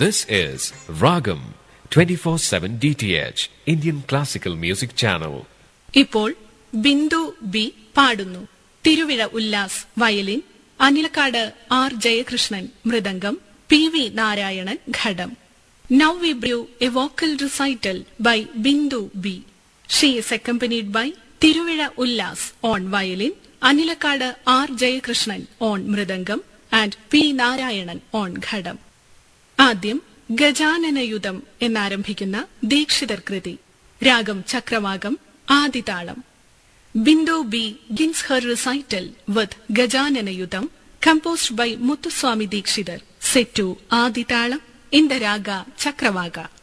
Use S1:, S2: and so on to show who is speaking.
S1: This is Ragam 24/7 DTH Indian Classical Music Channel.
S2: ഇപ്പോൾ Bindu B പാടുന്നു Thiruvizha Ullas violin Anilakkad R Jayakrishnan mridangam P V Narayanan ghatam now we bring a vocal recital by Bindu B she is accompanied by Thiruvizha Ullas on violin Anilakkad R Jayakrishnan on mridangam and P Narayanan on ghatam ആദ്യം ഗജാനനയുധം എന്നാരംഭിക്കുന്ന ദീക്ഷിതർ കൃതി രാഗം Chakravakam Aditalam Bindu B begins her recital with Gajananayutham composed by Muthuswami Dikshitar set to Aditalam in the raga ചക്രവാക